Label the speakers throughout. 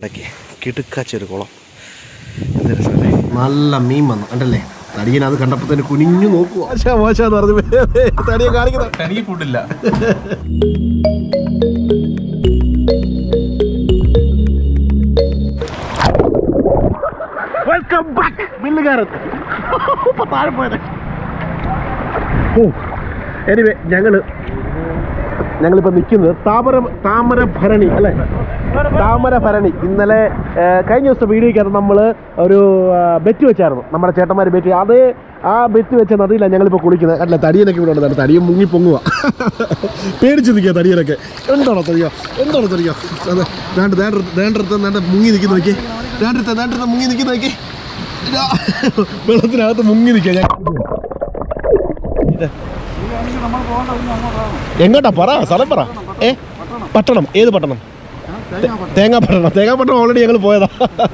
Speaker 1: ഇടയ്ക്ക് കിടുക്കാച്ചൊരു കുളം എന്ത് രസമല്ലേ നല്ല മീൻ വന്നു കണ്ടല്ലേ തടിയൻ അത് കണ്ടപ്പോൾ തന്നെ കുനിഞ്ഞു നോക്കുക മോശ മോശ എന്ന് പറഞ്ഞു തടിയെ കാണിക്കുന്ന
Speaker 2: എനിക്ക് ഫുഡില്ല
Speaker 1: വെൽക്കം ബാക്ക് മില്ലുകാരൻ ഇപ്പൊ താഴെ പോയത് ഓ എനിവേ ഞങ്ങള് ഞങ്ങളിപ്പോൾ നിൽക്കുന്നത് താമര താമര ഭരണി അല്ലേ താമര ഭരണി ഇന്നലെ ആ, കഴിഞ്ഞ ദിവസത്തെ വീഡിയോയ്ക്കകത്ത് നമ്മൾ ഒരു ബെറ്റ് വെച്ചായിരുന്നു നമ്മുടെ ചേട്ടന്മാർ ബെറ്റ് അത് ആ ബെറ്റ് വെച്ച നദിയിലാണ് ഞങ്ങളിപ്പോൾ കുളിക്കുന്നത് അല്ല തടിയനൊക്കെ ഇവിടെ ഉണ്ട് തടിയൻ മുങ്ങി പൊങ്ങുക പേടിച്ച് നിൽക്കുക തടിയനൊക്കെ എന്താണോ തടിയോ എന്താണോ തടിയോ അതെ വേണ്ട വേണ്ടടുത്ത് വേണ്ട മുങ്ങി നിൽക്കുന്ന നോക്കി വേണ്ടടുത്ത് വേണ്ടടുത്ത് മുങ്ങി നിൽക്കുന്ന നോക്കി ഇതാ, വെള്ളത്തിനകത്ത് മുങ്ങി നിൽക്കുക ഞാൻ എങ്ങോട്ടാ പറ സ്ഥലം പറ ഏ പട്ടണം ഏത് പട്ടണം തേങ്ങാ പട്ടണം തേങ്ങാ പട്ടണം ഓൾറെഡി ഞങ്ങൾ പോയതാ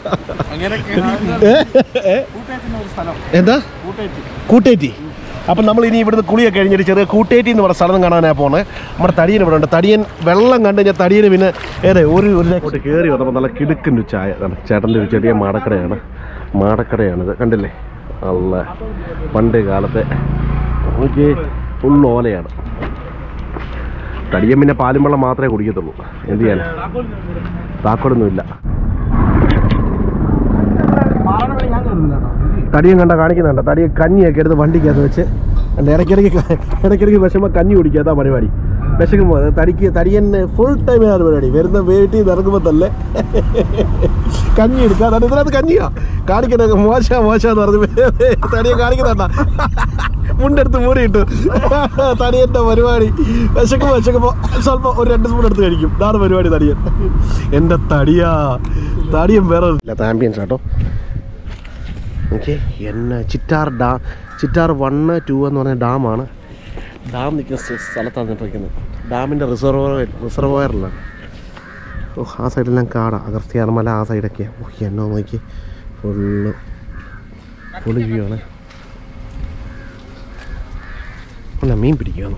Speaker 1: ഏ? ഏ? എന്താ കൂട്ടേറ്റി അപ്പം നമ്മൾ ഇനി ഇവിടുന്ന് കുളിയൊക്കെ കഴിഞ്ഞിട്ട് ചെറിയ കൂട്ടേറ്റി എന്ന് പറഞ്ഞ സ്ഥലം കാണാനാണ് പോകുന്നത് നമ്മുടെ തടിയൻ ഇവിടെ ഉണ്ട് തടിയൻ വെള്ളം കണ്ടു കഴിഞ്ഞാൽ തടിയന് പിന്നെ ഏതെ ഒരു ഒരു അങ്ങോട്ട് കയറി വന്നപ്പോൾ നല്ല കിടുക്കുന്ന ചായ ഇതാണ് ചേട്ടൻ്റെ ഒരു ചെറിയ മാടക്കടയാണ് മാടക്കടയാണിത് കണ്ടില്ലേ അല്ല പണ്ട് കാലത്തെ നോക്കി ഫുൾ ഓലയാണ് തടിയൻ പിന്നെ പാലും വെള്ളം മാത്രമേ കുടിക്കത്തുള്ളൂ എന്ത് ചെയ്യാൻ താക്കോലൊന്നുമില്ല തടിയും കണ്ട കാണിക്കുന്നുണ്ട് തടിയെ കഞ്ഞിയൊക്കെ എടുത്ത് വണ്ടിക്കകത്ത് വെച്ച് അല്ല ഇടയ്ക്കിടയ്ക്ക് ക- ഇടയ്ക്കിടയ്ക്ക് വിഷമം കഞ്ഞി കുടിക്കാത്ത പരിപാടി വിശക്കുമ്പോൾ അത് തടിക്ക് തടിയൻ ഫുൾ ടൈം ആണ് പരിപാടി വരുന്ന വീട്ടിൽ നിന്ന് ഇറങ്ങുമ്പോൾ തന്നെ കഞ്ഞി എടുക്കുക അതാണ് ഇതിനകത്ത് കഞ്ഞിയാ കാണിക്കുന്നത് മോശ മോശ എന്ന് പറഞ്ഞ് തടിയെ കാണിക്കുന്നുണ്ട മുണ്ടെടുത്ത് മൂടിയിട്ടു തടിയൻ്റെ പരിപാടി വിശക്കുമ്പോൾ വിശക്കുമ്പോൾ സ്വല്പം ഒരു രണ്ട് സ്പൂൺ എടുത്ത് കഴിക്കും ഇതാണ് പരിപാടി തടിയൻ എൻ്റെ തടിയാ തടിയൻ വേറെ ഇല്ലാത്ത ആംബിയൻസ് കേട്ടോ ഓക്കെ എന്നെ Chittar dam Chittar one two എന്ന് പറഞ്ഞ ഡാമാണ് ഡാം നിൽക്കുന്ന സ്ഥ- സ്ഥലത്താണ് നിൽക്കുന്നത് ഡാമിൻ്റെ റിസർവോയർ റിസർവോയറിലാണ് ഓ ആ സൈഡെല്ലാം കാടാണ് അഗസ്ത്യാർമല ആ സൈഡൊക്കെ ഓ എന്നോ നോക്കി ഫുള്ള് ഫുള്ള് വ്യൂ ആണ് അല്ല മീൻ പിടിക്കുകയാണ്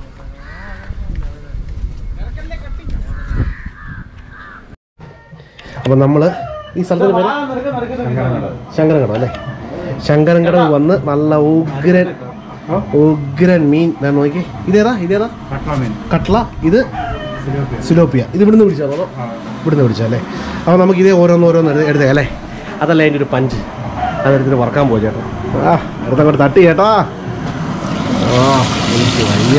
Speaker 1: അപ്പം നമ്മൾ ഈ സ്ഥലത്തിന് പേര് ശങ്കരൻകടം അല്ലേ ശങ്കരൻകടം വന്ന് നല്ല ഉഗ്രൻ ഉഗ്രൻ മീൻ ഞാൻ നോക്കി ഇതേതാ ഇതേതാ കട്ട്ള ഇത് സിലോപ്പിയ ഇത് ഇവിടുന്ന് പിടിച്ചാണോ അതോ ഇവിടുന്ന് പിടിച്ചാ അല്ലേ അപ്പോൾ നമുക്ക് ഇതേ ഓരോന്ന് ഓരോന്ന് എടുത്ത് എടുത്തേ അല്ലേ അതല്ല അതിൻ്റെ ഒരു പഞ്ച് അതെടുത്തിട്ട് വറക്കാൻ പോയി ചേട്ടാ ആ എടുത്തങ്ങോട്ട് തട്ടി ചേട്ടാ ആ എനിക്ക് വയ്യ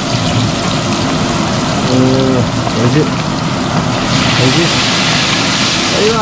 Speaker 1: ഉം, കഴിച്ച് കഴിച്ച് അയ്യോ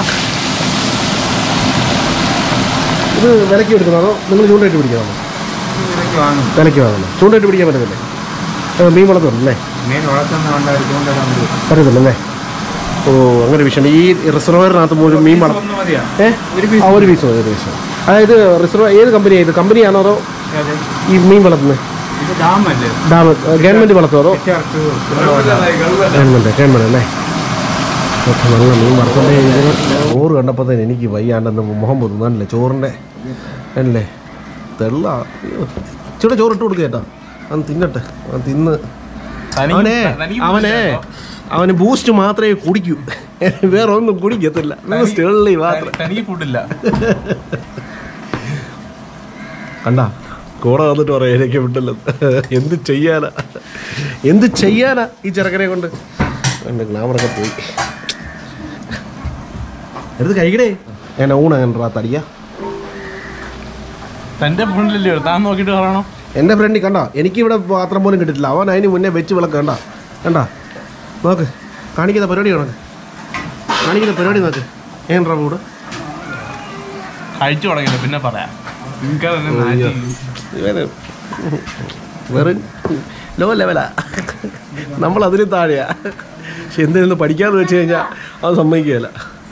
Speaker 1: ഇത് വിലക്ക് എടുക്കുന്നോ അതോ നിങ്ങൾ ചൂണ്ടായിട്ട് പിടിക്കണോ വിലക്ക് വാങ്ങുന്നു ചൂണ്ടായിട്ട് പിടിക്കാൻ പറ്റത്തില്ലേ ഏ, മീൻ വളർത്തുന്നുണ്ടല്ലേ
Speaker 2: മീൻ വളർത്തുന്ന
Speaker 1: പറ്റത്തില്ലല്ലേ ഓ അങ്ങനെ വിഷയം ഈ റിസർവറിനകത്ത് പോലും മീൻ വളർത്തും
Speaker 2: ഒന്ന് മതിയാ
Speaker 1: ഏ ആ, ഒരു പീസ് മതി ഒരു പീസ് അതായത് റിസർവ് ഏത് കമ്പനിയാണ് ഇത് കമ്പനിയാണോ അതോ ഈ മീൻ വളർത്തുന്നത്
Speaker 2: ഇത് ഡാമല്ലേ
Speaker 1: ഡാം ഗവൺമെൻറ് വളർത്തുമോ അതോ ഗവൺമെൻറ് ഗവൺമെൻറ് അല്ലേ ഓക്കെ നല്ല മീൻ വറുത്തണ്ടേ ചോറ് കണ്ടപ്പോൾ തന്നെ എനിക്ക് വയ്യാണ്ടെന്ന് മുഖം പൊതുന്നല്ലേ ചോറിൻ്റെ അല്ലേ തെള്ള അയ്യോ. ഇച്ചിരി ചോറ് ഇട്ട് കൊടുക്കുക ചേട്ടാ അവൻ തിന്നട്ടെ അവൻ തിന്ന് അവനെ അവനെ അവന് ബൂസ്റ്റ് മാത്രമേ കുടിക്കൂ വേറെ ഒന്നും കുടിക്കത്തില്ല ബൂസ്റ്റ് വെള്ളി മാത്രം
Speaker 2: എനിക്ക് ഫുഡില്ല
Speaker 1: കണ്ട കൂടെ വന്നിട്ട് പറയാം എനിക്ക് വിട്ടല്ലോ എന്ത് ചെയ്യാനാ എന്ത് ചെയ്യാനാ ഈ ചെറുക്കനെ കൊണ്ട് എൻ്റെ ഗ്ലാമറൊക്കെ പോയി എടുത്ത് കഴിക്കടേ ഞാൻ ഊണ കണ്ടാ തടിയ
Speaker 2: തന്റെ ഫ്രണ്ടിലല്ലേ താൻ നോക്കിട്ട് പറയണം
Speaker 1: എൻ്റെ ഫ്രണ്ടി കണ്ട എനിക്കിവിടെ പാത്രം പോലും കിട്ടിയിട്ടില്ല അവൻ അതിന് മുന്നേ വെച്ച് വിളക്ക് കണ്ട കണ്ട നോക്ക് കാണിക്കുന്ന പരിപാടി നോക്ക് കാണിക്കുന്ന പരിപാടി നോക്ക് ഏണ്ടാ കൂട്
Speaker 2: കഴിച്ചു തുടങ്ങില്ല പിന്നെ പറയാം എനിക്കതന്നെ നാട്ടി.
Speaker 1: ഇവന് വെറും ലോ ലെവലാ നമ്മൾ അതിന് താഴെയാ പക്ഷെ എന്തെങ്കിലും പഠിക്കാന്ന് വെച്ച് കഴിഞ്ഞാൽ അത് സമ്മതിക്കുകയില്ല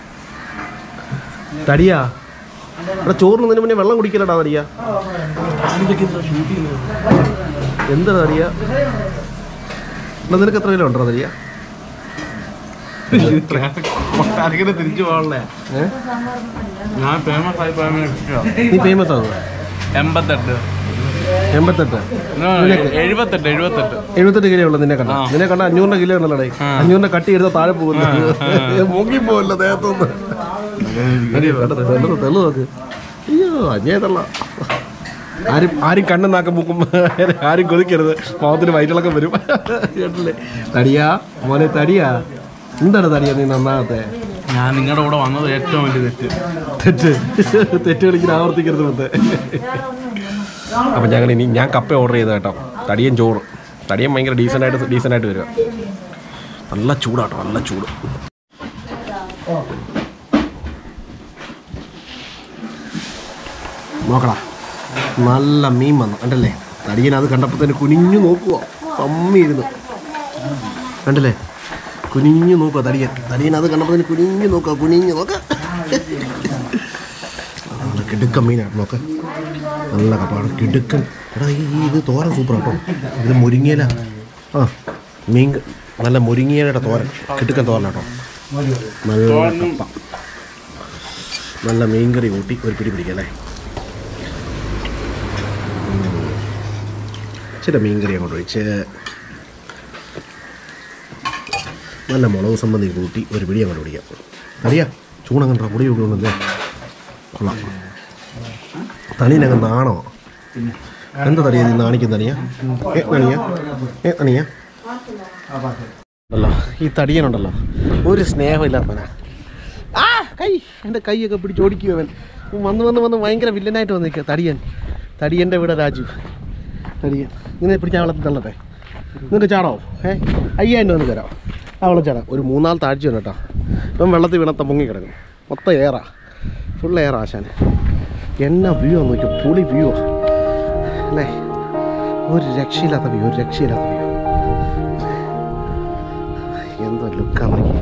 Speaker 1: തടിയാ ഇവിടെ ചോറിനതിന് മുന്നേ വെള്ളം കുടിക്കലടാ തടിയാ എന്താ തടിയാ എന്നാ നിനക്ക് എത്ര കിലോ ഉണ്ടോ തടിയാ
Speaker 2: കൊട്ടാരക്കര തിരിച്ചു പോകണേ
Speaker 1: ഏ?
Speaker 2: ഞാൻ ഫേമസ് ആയി പോയ
Speaker 1: നീ ഫേമസ് ആകുക
Speaker 2: എൺപത്തെട്ട്
Speaker 1: എൺപത്തെട്ട്
Speaker 2: No, എഴുപത്തെട്ട് എഴുപത്തെട്ട്
Speaker 1: എഴുപത്തെട്ട് കിലോ ഉള്ളു നിന്നെ കണ്ട നിന്നെ കണ്ട അഞ്ഞൂറിന്റെ കിലോ ഉണ്ടല്ലേ
Speaker 2: ആ.
Speaker 1: അഞ്ഞൂറിന്റെ കട്ടി എടുത്താൽ താഴെ പോകുന്നു മുങ്ങി പോവല്ലോ ദേഹത്തൊന്ന് തെള്ളു തെള്ളു നോക്ക് അയ്യോ അജയ തള്ള ആരും ആരും കണ്ണും നാക്കം മുക്കും ആരും കൊതിക്കരുത് മുഖത്തിന് വയറ്റിളക്കം വരും കേട്ടില്ലേ തടിയാ മോനെ തടിയാ എന്താണ് തടിയാ നീ നന്നാകത്തെ
Speaker 2: ഞാൻ നിങ്ങളുടെ കൂടെ വന്നത് ഏറ്റവും വലിയ തെറ്റ്
Speaker 1: തെറ്റ് തെറ്റ് കളിക്കുന്ന ആവർത്തിക്കരുത് മൊത്തം അപ്പം ഞങ്ങൾ ഇനി ഞാൻ കപ്പ ഓർഡർ ചെയ്ത കേട്ടോ തടിയൻ ചോറ് തടിയൻ ഭയങ്കര ഡീസൻ്റ് ആയിട്ട് ഡീസൻ്റ് ആയിട്ട് വരിക നല്ല ചൂടാട്ടോ നല്ല ചൂട് നോക്കടാ നല്ല മീൻ വന്നു കണ്ടല്ലേ തടിയൻ അത് കണ്ടപ്പോൾ തന്നെ കുനിഞ്ഞു നോക്കുക പമ്മി ഇരുന്നു കണ്ടല്ലേ കുനിഞ്ഞു നോക്കുക തടിയൻ തടിയൻ അത് കണ്ടപ്പോൾ തന്നെ കുനിഞ്ഞു നോക്കുക കുനിഞ്ഞു നോക്ക നല്ല കിടുക്കൻ മീനാണ് നോക്ക നല്ല കപ്പാട് കിടുക്കൻ എടാ ഈ ഈ ഇത് തോരൻ സൂപ്പർ കേട്ടോ ഇത് മുരിങ്ങയില ആ മീൻ ക- നല്ല മുരിങ്ങയിലയുടെ തോരൻ കിടുക്കൻ തോരൻ കേട്ടോ നല്ല കപ്പ നല്ല മീൻകറി കൂട്ടി ഒരു പിടി പിടിക്കാം അല്ലേ ഇച്ചിരി മീൻകറി അങ്ങോട്ട് ഒഴിച്ച് നല്ല മുളക് സംബന്ധി കൂട്ടി ഒരു പിടി അങ്ങോട്ട് പിടിക്കാം അറിയാ ചൂണങ്ങണ്ട പൊടി കൊണ്ടുവന്നല്ലേ കൊള്ളാം തണീനങ്ങ് നാണോ എന്താ തടിയാ നീ നാണിക്കുന്ന തണിയാ ഏ നണിയാ ഏ നണിയാ ഉണ്ടല്ലോ ഈ തടിയനുണ്ടല്ലോ ഒരു സ്നേഹമില്ലാത്തവനാ ആ കൈ എൻ്റെ കൈയൊക്കെ പിടിച്ച് ഓടിക്കുക അവൻ വന്ന് വന്ന് വന്ന് ഭയങ്കര വില്ലനായിട്ട് വന്നിരിക്കുക തടിയൻ തടിയൻ്റെ വീടെ രാജു തടിയൻ ഇങ്ങനെ പിടിച്ച് വെള്ളത്തിൽ തള്ളട്ടെ നിനക്ക് ചാടോ ഏ അയ്യായിരം രൂപ നിനക്ക് തരാം ആ വെള്ളം ചാടാം ഒരു മൂന്നാൾ താഴ്ച ഉണ്ട് കേട്ടോ ഇപ്പം വെള്ളത്തിൽ വീണത്ത പൊങ്ങി കിടക്കും മൊത്തം ഏറാ ഫുൾ എയർ ആശാൻ എന്നാ വ്യൂ ആണ് നോക്കിയോ പൊളി വ്യൂ അല്ലേ ഒരു രക്ഷയില്ലാത്ത വ്യൂ ഒരു രക്ഷയില്ലാത്ത വ്യൂ എന്തോ ലുക്കാണ് നോക്കി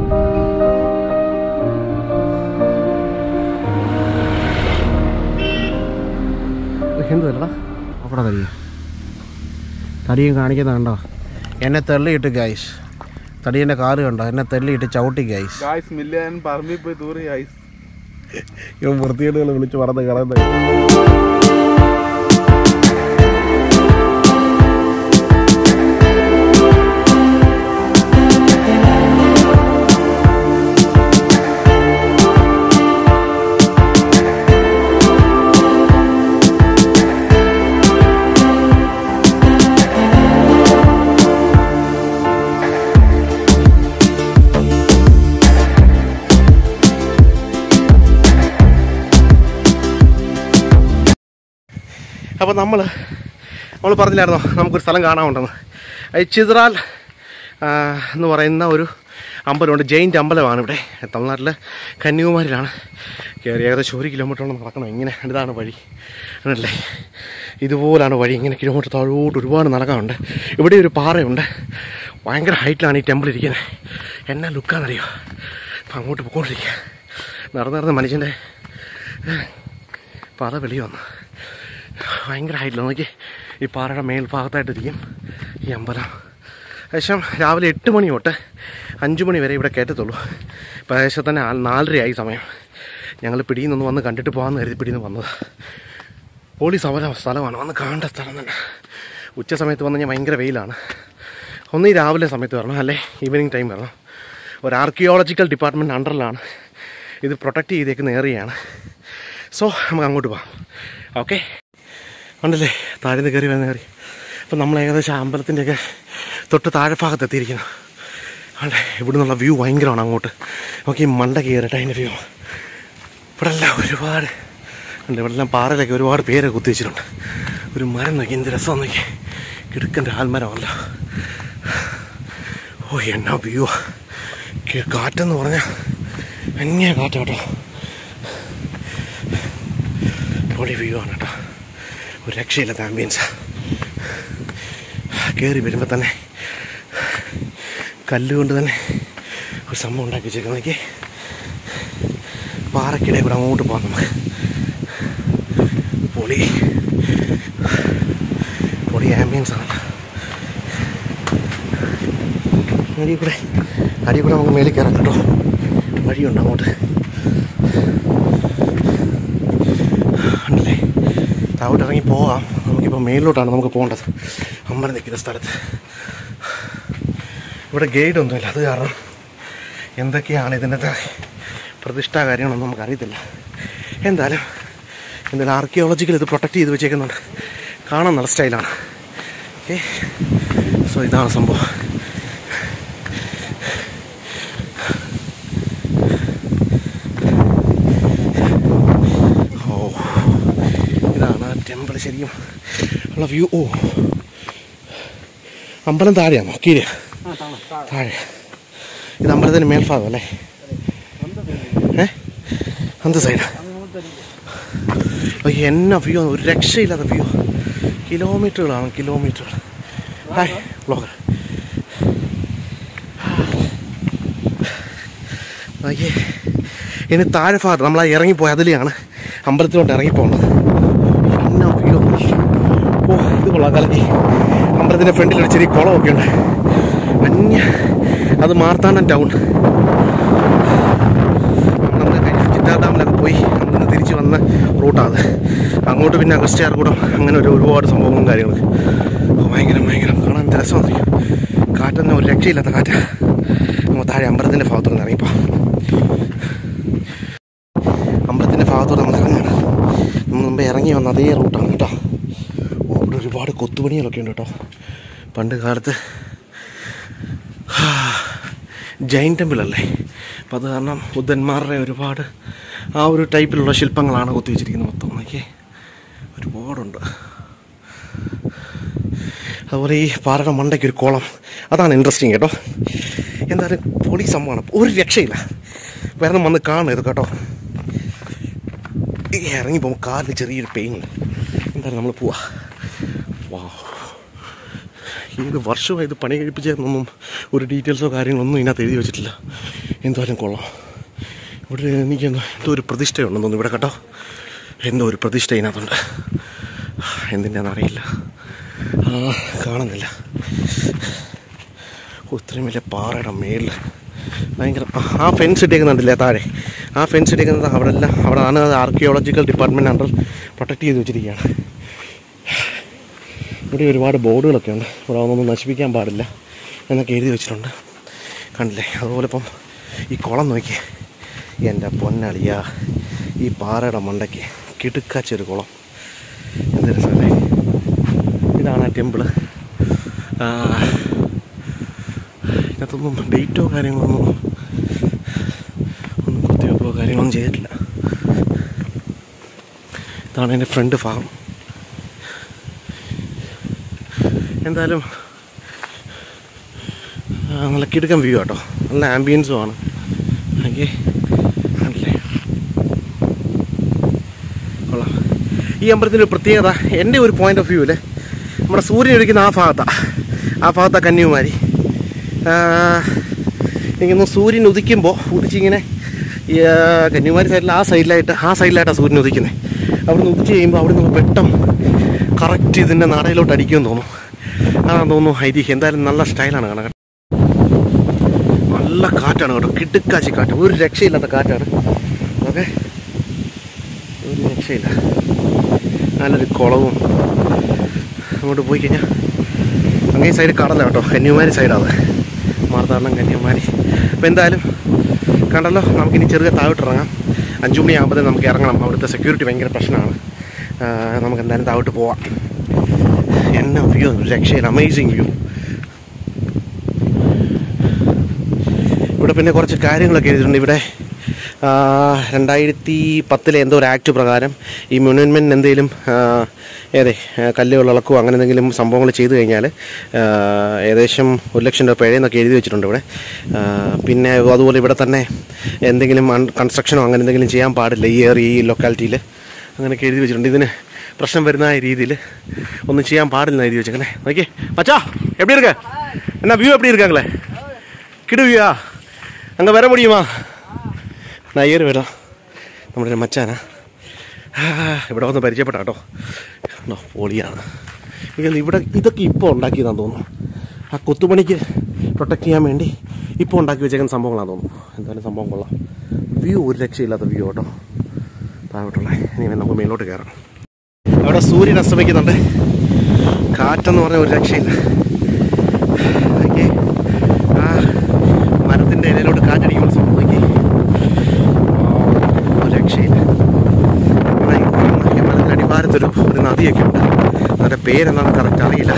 Speaker 1: എന്തുവല്ലടാ അവിടെ തടിയ തടിയും കാണിക്കുന്ന കണ്ടോ എന്നെ തെള്ളിയിട്ട് ഗൈസ് തടിയൻ്റെ കാല് കണ്ടോ എന്നെ തെള്ളിയിട്ട് ചവിട്ടി ഗൈസ്
Speaker 2: ഗായ്സ് മില്ലാൻ പറമ്പിൽ പോയി തൂറി ഗായ്സ്
Speaker 1: ഇവൻ വൃത്തികേടുകൾ വിളിച്ച് പറഞ്ഞ് കളയുന്നത് അപ്പോൾ നമ്മൾ നമ്മൾ പറഞ്ഞില്ലായിരുന്നോ നമുക്കൊരു സ്ഥലം കാണാനുണ്ടെന്ന് അത് ചിത്രാൽ ആ, എന്ന് പറയുന്ന ഒരു അമ്പലമുണ്ട് ജെയിൻ്റ് അമ്പലമാണ് ഇവിടെ തമിഴ്നാട്ടിലെ കന്യാകുമാരിയിലാണ് കയറി ഏകദേശം ഒരു കിലോമീറ്ററോളം നടക്കണം ഇങ്ങനെ ഇതാണ് വഴി ആണല്ലേ ഇതുപോലാണ് വഴി ഇങ്ങനെ കിലോമീറ്റർ താഴോട്ട് ഒരുപാട് നടക്കാനുണ്ട് ഇവിടെ ഒരു പാറയുണ്ട് ഭയങ്കര ഹൈറ്റിലാണ് ഈ ടെമ്പിൾ ഇരിക്കുന്നത് എന്നാ ലുക്കാണെന്നറിയോ അപ്പം അങ്ങോട്ട് പോയിക്കൊണ്ടിരിക്കുക നടന്ന് നടന്ന് മനുഷ്യൻ്റെ പാറ വെളി വന്നു ഭയങ്കര ഹൈറ്റിൽ നോക്കി ഈ പാറയുടെ മേൽഭാഗത്തായിട്ടിരിക്കും ഈ അമ്പലം ഏകദേശം രാവിലെ എട്ട് മണി തൊട്ട് അഞ്ച് മണി വരെ ഇവിടെ കയറ്റത്തുള്ളൂ ഇപ്പോൾ ഏകദേശം തന്നെ ആ- നാലരയായി സമയം ഞങ്ങൾ പിടിയിൽ നിന്ന് വന്ന് കണ്ടിട്ട് പോകാമെന്ന് കരുതി പിടിയിൽ നിന്ന് വന്നത് പോലീസ് അവര സ്ഥലമാണ് വന്ന് കാണേണ്ട സ്ഥലം തന്നെ ഉച്ച സമയത്ത് വന്നു കഴിഞ്ഞാൽ ഭയങ്കര വെയിലാണ് ഒന്ന് ഈ രാവിലെ സമയത്ത് വരണം അല്ലേ ഈവനിങ് ടൈം വരണം ഒരു ആർക്കിയോളജിക്കൽ ഡിപ്പാർട്ട്മെൻറ്റ് അണ്ടറിലാണ് ഇത് പ്രൊട്ടക്റ്റ് ചെയ്തേക്കുന്ന ഏറിയാണ് സോ നമുക്ക് അങ്ങോട്ട് പോകാം ഓക്കെ ഉണ്ടല്ലേ താഴെ നിന്ന് കയറി വന്ന് കയറി അപ്പം നമ്മൾ ഏകദേശം ആ അമ്പലത്തിൻ്റെയൊക്കെ തൊട്ട് താഴെ ഭാഗത്ത് എത്തിയിരിക്കുന്നു അല്ലേ ഇവിടെ നിന്നുള്ള വ്യൂ ഭയങ്കരമാണ് അങ്ങോട്ട് നമുക്ക് ഈ മണ്ട കയറട്ടെ അതിൻ്റെ വ്യൂ ഇവിടെ എല്ലാം ഒരുപാട് ഉണ്ട് ഇവിടെ എല്ലാം പാറയിലൊക്കെ ഒരുപാട് പേര് കുത്തി വെച്ചിട്ടുണ്ട് ഒരു മരം നോക്കി എന്ത് രസം നോക്കി കിടുക്കൻ്റെ ആൽമരമല്ല ഓ എന്നാ വ്യൂ കാറ്റെന്ന് പറഞ്ഞാൽ ഭയങ്കര കാറ്റാട്ടോ പൊളി വ്യൂ ആണ് കേട്ടോ ഒരു രക്ഷയില്ലാത്ത ആംബിയൻസ് കയറി വരുമ്പോൾ തന്നെ കല്ലുകൊണ്ട് തന്നെ ഒരു സംഭവം ഉണ്ടാക്കി വെച്ചേക്കാം നോക്കി പാറക്കിടെ കൂടെ അങ്ങോട്ട് പോകാം നമുക്ക് പൊളി പൊളി ആംബിയൻസ് ആണ് അടി കൂടെ അടി കൂടെ നമുക്ക് മേളിൽ കയറാം കേട്ടോ വഴിയുണ്ട് അങ്ങോട്ട് ഉണ്ടല്ലേ താഴോട്ട് ഇറങ്ങി പോവാം നമുക്കിപ്പോൾ മേളിലോട്ടാണ് നമുക്ക് പോകേണ്ടത് അമ്പലം നിൽക്കുന്ന സ്ഥലത്ത് ഇവിടെ ഗൈഡ് ഒന്നുമില്ല അത് കാരണം എന്തൊക്കെയാണ് ഇതിൻ്റെ പ്രതിഷ്ഠാ കാര്യങ്ങളൊന്നും നമുക്കറിയത്തില്ല എന്തായാലും എന്തായാലും ആർക്കിയോളജിക്കൽ ഇത് പ്രൊട്ടക്ട് ചെയ്ത് വെച്ചേക്കുന്നുണ്ട് കാണാൻ നല്ല സ്റ്റൈലാണ് ഓക്കെ സോ ഇതാണ് സംഭവം ഓ ഇതാണ് ആ ടെമ്പിൾ ശരിക്കും ഉള്ള വ്യൂ ഓ അമ്പലം താഴെയാണോ കീഴെ താഴെ ഇത് അമ്പലത്തിന് മേൽഭാഗം അല്ലേ ഏ അന്ത സൈഡ് അയ്യോ എന്നാ വ്യൂ ഒരു രക്ഷയില്ലാത്ത വ്യൂ കിലോമീറ്ററുകളാണ് കിലോമീറ്ററുകൾ ഹായ് ബ്ലോഗർ അയ്യേ ഇനി താഴെ ഭാഗത്ത് നമ്മൾ ആ ഇറങ്ങിപ്പോയി അതിലെയാണ് അമ്പലത്തിലോട്ട് ഇറങ്ങിപ്പോകുന്നത് എന്നാ വ്യൂ ഓ ഇത് കൊള്ളാം കലക്കി അമ്പലത്തിൻ്റെ ഫ്രണ്ടിൽ ഒരു ചെറിയ കുളമൊക്കെ ഉണ്ട് അന്യ അത് മാർത്താണ്ഡൻ ടൗൺ നമ്മളന്ന് കഴിഞ്ഞ ചിറ്റാർ ഡാമിലൊക്കെ പോയി അന്ന് തിരിച്ച് വന്ന റൂട്ടാണ് അങ്ങോട്ട് പിന്നെ അഗസ്ത്യാർകൂടം അങ്ങനെ ഒരു ഒരുപാട് സംഭവങ്ങളും കാര്യങ്ങളൊക്കെ ഓ, ഭയങ്കര ഭയങ്കര കാണാൻ എന്ത് രസമാണ് കാറ്റൊന്നും ഒരു രക്ഷയില്ലാത്ത കാറ്റ് നമ്മൾ താഴെ അമ്പലത്തിൻ്റെ ഭാഗത്തോട്ട് ഇറങ്ങിപ്പോ അമ്പലത്തിൻ്റെ ഭാഗത്തോട്ട് നമ്മൾ ഇറങ്ങുകയാണ് നമ്മൾ മുമ്പ് ഇറങ്ങി വന്ന അതേ റൂട്ടാണ് കേട്ടോ ഓ, ഇവിടെ ഒരുപാട് കൊത്തുപണികളൊക്കെ ഉണ്ട് കേട്ടോ പണ്ട് കാലത്ത് ജൈൻ ടെമ്പിൾ അല്ലേ അപ്പം അത് കാരണം ബുദ്ധന്മാരുടെ ഒരുപാട് ആ ഒരു ടൈപ്പിലുള്ള ശില്പങ്ങളാണ് കൊത്തിവെച്ചിരിക്കുന്നത് മൊത്തം നോക്കിയേ ഒരുപാടുണ്ട് അതുപോലെ ഈ പാറയുടെ മണ്ടയ്ക്ക് ഒരു കുളം അതാണ് ഇൻട്രസ്റ്റിങ് കേട്ടോ എന്തായാലും പൊളി സംഭവമാണ് ഒരു രക്ഷയില്ല വേറെ വന്ന് കാണും ഇത് കേട്ടോ ഈ ഇറങ്ങി പോകുമ്പോൾ കാലിന് ചെറിയൊരു പെയിൻ ഉണ്ട് എന്തായാലും നമ്മൾ പോവാ വാ ഏത് വർഷമായി ഇത് പണി കഴിപ്പിച്ചതെന്നൊന്നും ഒരു ഡീറ്റെയിൽസോ കാര്യങ്ങളൊന്നും ഇതിനകത്ത് എഴുതി വെച്ചിട്ടില്ല എന്തായാലും കൊള്ളാം ഇവിടെ എനിക്ക് എന്തോ എന്തോ ഒരു പ്രതിഷ്ഠയുണ്ടെന്ന് തോന്നുന്നു ഇവിടെ കേട്ടോ എന്തോ ഒരു പ്രതിഷ്ഠ ഇതിനകത്തുണ്ട് എന്തിൻ്റെന്ന് അറിയില്ല ആ കാണുന്നില്ല ഓ, ഇത്രയും വലിയ പാറയുടെ മേളിൽ ഭയങ്കര ആ, ആ ഫെൻസ് ഇട്ടേക്കുന്നുണ്ടല്ലേ താഴെ ആ ഫെൻസ് ഇട്ടേക്കുന്നത് അവിടെ എല്ലാം അവിടെ ആണ് ആർക്കിയോളജിക്കൽ ഡിപ്പാർട്ട്മെൻറ്റ് അണ്ടർ പ്രൊട്ടക്ട് ചെയ്ത് വെച്ചിരിക്കുകയാണ് ഇവിടെ ഒരുപാട് ബോർഡുകളൊക്കെ ഉണ്ട് ഇവിടെ ഒന്നും നശിപ്പിക്കാൻ പാടില്ല എന്നൊക്കെ എഴുതി വെച്ചിട്ടുണ്ട് കണ്ടില്ലേ അതുപോലെ ഇപ്പം ഈ കുളം നോക്കി എൻ്റെ പൊന്നളിയ ഈ പാറയുടെ മണ്ടയ്ക്ക് കിടുക്കാച്ചൊരു കുളം എന്ത് രസമല്ലേ ഇതാണ് ആ ടെമ്പിള് ഇതിനകത്തൊന്നും ഡേറ്റോ കാര്യങ്ങളൊന്നും ഒന്നും കുത്തിവെപ്പോ കാര്യങ്ങളൊന്നും ചെയ്തിട്ടില്ല ഇതാണ് എൻ്റെ ഫ്രണ്ട് ഭാഗം എന്തായാലും ആ, നല്ല കിടുക്കൻ വ്യൂ കേട്ടോ നല്ല ആംബിയൻസും ആണ് ഓക്കെ ആണല്ലേ കൊള്ളാം ഈ അമ്പലത്തിൻ്റെ ഒരു പ്രത്യേകത എൻ്റെ ഒരു പോയിന്റ് ഓഫ് വ്യൂവിൽ നമ്മുടെ സൂര്യൻ ഒഴിക്കുന്ന ആ ഭാഗത്താണ് ആ ഭാഗത്താണ് കന്യാകുമാരി ആ, എനിക്കൊന്ന് സൂര്യൻ ഉദിക്കുമ്പോൾ ഉദിച്ചിങ്ങനെ ഈ ആ, കന്യാകുമാരി സൈഡിൽ ആ സൈഡിലായിട്ട് ആ സൈഡിലായിട്ടാണ് സൂര്യൻ ഉദിക്കുന്നത് അവിടെ നിന്ന് ഉദിച്ച് കഴിയുമ്പോൾ അവിടെ നിന്ന് വെട്ടം കറക്റ്റ് ഇതിൻ്റെ നടയിലോട്ട് അടിക്കുമെന്ന് തോന്നുന്നു അതാണെന്ന് തോന്നുന്നു ഐതിഹ്യം എന്തായാലും നല്ല സ്റ്റൈലാണ് കാണാൻ നല്ല കാറ്റാണ് കേട്ടോ കിടുക്കാച്ചി കാറ്റ് ഒരു രക്ഷയില്ലാത്ത കാറ്റാണ് ഓക്കെ ഒരു രക്ഷയില്ല നല്ലൊരു കുളവും അങ്ങോട്ട് പോയി കഴിഞ്ഞാൽ അങ്ങേ സൈഡ് കടല കേട്ടോ കന്യാകുമാരി സൈഡാണ് മാർത്താണ്ഡം കന്യാകുമാരി അപ്പോൾ എന്തായാലും കണ്ടല്ലോ നമുക്കിനി ചെറുതെ താഴോട്ട് ഇറങ്ങാം അഞ്ചു മണിയാകുമ്പോഴത്തേ നമുക്ക് ഇറങ്ങണം അവിടുത്തെ സെക്യൂരിറ്റി ഭയങ്കര പ്രശ്നമാണ് ആ, നമുക്ക് എന്തായാലും താഴോട്ട് പോവാം എന്നാ വ്യൂ രക്ഷയില്ല അമേസിങ് വ്യൂ ഇവിടെ പിന്നെ കുറച്ച് കാര്യങ്ങളൊക്കെ എഴുതിയിട്ടുണ്ട് ഇവിടെ ആ, രണ്ടായിരത്തി പത്തിലെ എന്തോ ഒരു ആക്ട് പ്രകാരം ഈ മുനൻമെൻ എന്തെങ്കിലും ആ, ഏതെ ആ, കല്ലുകൾ ഇളക്കുകയോ അങ്ങനെ എന്തെങ്കിലും സംഭവങ്ങൾ ചെയ്തു കഴിഞ്ഞാൽ ആ, ഏകദേശം ഒരു ലക്ഷം രൂപ പിഴയെന്നൊക്കെ എഴുതി വെച്ചിട്ടുണ്ട് ഇവിടെ ആ, പിന്നെ അതുപോലെ ഇവിടെ തന്നെ എന്തെങ്കിലും കൺസ്ട്രക്ഷനോ അങ്ങനെ എന്തെങ്കിലും ചെയ്യാൻ പാടില്ല ഈ ഏറിയ ഈ ലൊക്കാലിറ്റിയിൽ അങ്ങനെയൊക്കെ എഴുതി വെച്ചിട്ടുണ്ട് ഇതിന് പ്രശ്നം വരുന്ന രീതിയിൽ ഒന്നും ചെയ്യാൻ പാടില്ല എഴുതി വെച്ചേക്കണേ നോക്കിയേ മച്ചാ എപ്പടി இருக்க എന്നാ വ്യൂ എപ്പടി இருக்காங்களே കിടു വ്യൂ അങ്ങ് വര മുടിയുമാ ഞാൻ ഏറി വരാം നമ്മുടെ ഒരു മച്ചാനാ ആ, ഇവിടെ വന്ന് പരിചയപ്പെട്ട കേട്ടോ ഉണ്ടോ, പൊളിയാണ് എനിക്ക് ഇവിടെ ഇതൊക്കെ ഇപ്പോൾ ഉണ്ടാക്കിയതാന്ന് തോന്നുന്നു ആ കൊത്തുപണിക്ക് പ്രൊട്ടക്ട് ചെയ്യാൻ വേണ്ടി ഇപ്പോൾ ഉണ്ടാക്കി വെച്ചേക്കുന്ന സംഭവങ്ങളാന്ന് തോന്നുന്നു എന്തായാലും സംഭവം കൊള്ളാം വ്യൂ ഒരു രക്ഷയില്ലാത്ത വ്യൂ കേട്ടോ താഴോട്ടുള്ള ഇനി നമുക്ക് മേലോട്ട് കയറാം അവിടെ സൂര്യൻ അസ്തമിക്കുന്നുണ്ട് കാറ്റെന്ന് പറഞ്ഞ ഒരു രക്ഷയില്ല ഓക്കെ ആ മരത്തിൻ്റെ ഇലയിലോട്ട് കാറ്റടിക്കുമ്പോൾ സംഭവിക്കേ ഒരു ഒരു നദിയൊക്കെ ഉണ്ട് അതിൻ്റെ പേരെന്താണെന്ന് കറക്റ്റ് അറിയില്ല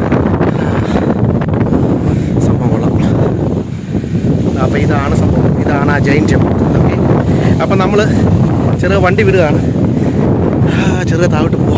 Speaker 1: സംഭവം കൊള്ളാം അപ്പോൾ ഇതാണ് സംഭവം ഇതാണ് ആ ജൈൻ ടെമ്പിൾ ഓക്കെ അപ്പം നമ്മൾ ചെറിയ വണ്ടി വിടുകയാണ് ആ, ചെറിയ താഴോട്ട് പോവാം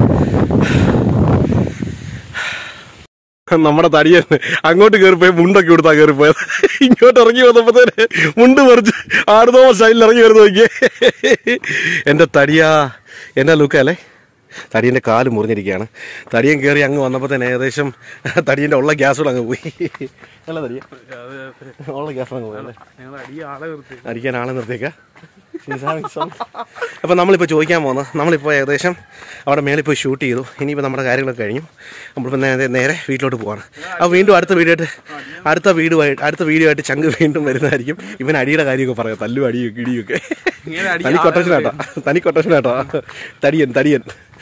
Speaker 1: നമ്മുടെ തടിയൻ അങ്ങോട്ട് കയറിപ്പോയി മുണ്ടൊക്കെ കൊടുത്താ കയറിപ്പോയത് ഇങ്ങോട്ട് ഇറങ്ങി വന്നപ്പോഴത്തേന് മുണ്ട് പറിച്ച് ആടുതോ സ്റ്റൈലിൽ ഇറങ്ങി വരുന്ന നോക്കിയേ എൻ്റെ തടിയാ എൻ്റെ ലുക്കല്ലേ തടിയൻ്റെ കാല് മുറിഞ്ഞിരിക്കുകയാണ് തടിയൻ കയറി അങ്ങ് വന്നപ്പോൾ തന്നെ ഏകദേശം തടിയൻ്റെ ഉള്ള ഗ്യാസ് കൂടെ അങ്ങ് പോയി അല്ല തടിയ ഉള്ള ഗ്യാസ് അങ്ങ് പോയി അല്ലേ
Speaker 2: ഞങ്ങൾ അടി ആളെ നിർത്തി
Speaker 1: അടിക്കാൻ ആളെ നിർത്തിയേക്ക അപ്പം നമ്മളിപ്പോൾ ചോദിക്കാൻ പോകുന്നത് നമ്മളിപ്പോൾ ഏകദേശം അവിടെ മേളിൽ പോയി ഷൂട്ട് ചെയ്തു ഇനിയിപ്പോൾ നമ്മുടെ കാര്യങ്ങളൊക്കെ കഴിഞ്ഞു നമ്മളിപ്പോൾ നേരെ നേരെ വീട്ടിലോട്ട് പോവാണ് അപ്പോൾ വീണ്ടും അടുത്ത വീഡിയോ ആയിട്ട് അടുത്ത വീടുമായിട്ട് അടുത്ത വീഡിയോ ആയിട്ട് ചങ്ക് വീണ്ടും വരുന്നതായിരിക്കും ഇവൻ അടിയുടെ കാര്യമൊക്കെ പറയാം തല്ലും അടിയും ഇടിയൊക്കെ
Speaker 2: ഇങ്ങനെ അടി
Speaker 1: തനി കൊട്ടേഷൻ കേട്ടോ തനി കൊട്ടേഷൻ കേട്ടോ തടിയൻ തടിയൻ